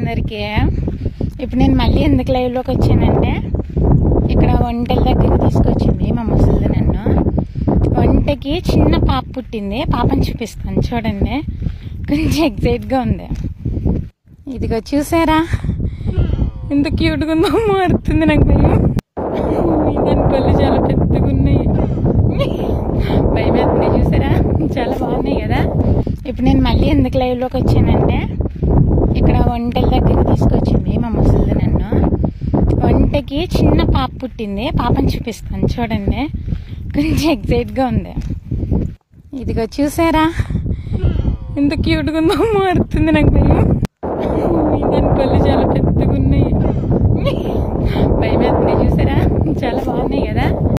అందరికీ ఇప్పుడు నేను మళ్ళీ ఎందుకు లైవ్లోకి వచ్చానంటే ఇక్కడ వంటల దగ్గర తీసుకొచ్చింది మా ముసలిది నన్ను వంటకి చిన్న పాప పుట్టింది పాపని చూపిస్తాను చూడండి కొంచెం ఎగ్జైట్గా ఉంది ఇదిగో చూసారా ఎంత క్యూట్గా ఉందో మారుతుంది నాకు భయం దాని కళ్ళు చాలా పెద్దగా ఉన్నాయి భయం వేస్తుంది చూసారా చాలా బాగున్నాయి కదా ఇప్పుడు నేను మళ్ళీ ఎందుకు లైవ్లోకి వచ్చానంటే ఇక్కడ వంటల దగ్గర తీసుకొచ్చింది మా ముసలిది నన్ను వంటకి చిన్న పాప పుట్టింది పాపని చూపిస్తాను చూడండి కొంచెం ఎగ్జైట్గా ఉంది ఇదిగో చూసారా ఎంత క్యూట్గా ఉందో మారుతుంది నాకు భయం దాని కళ్ళు చాలా పెద్దగా ఉన్నాయి భయం వేస్తుంది చూసారా చాలా బాగున్నాయి కదా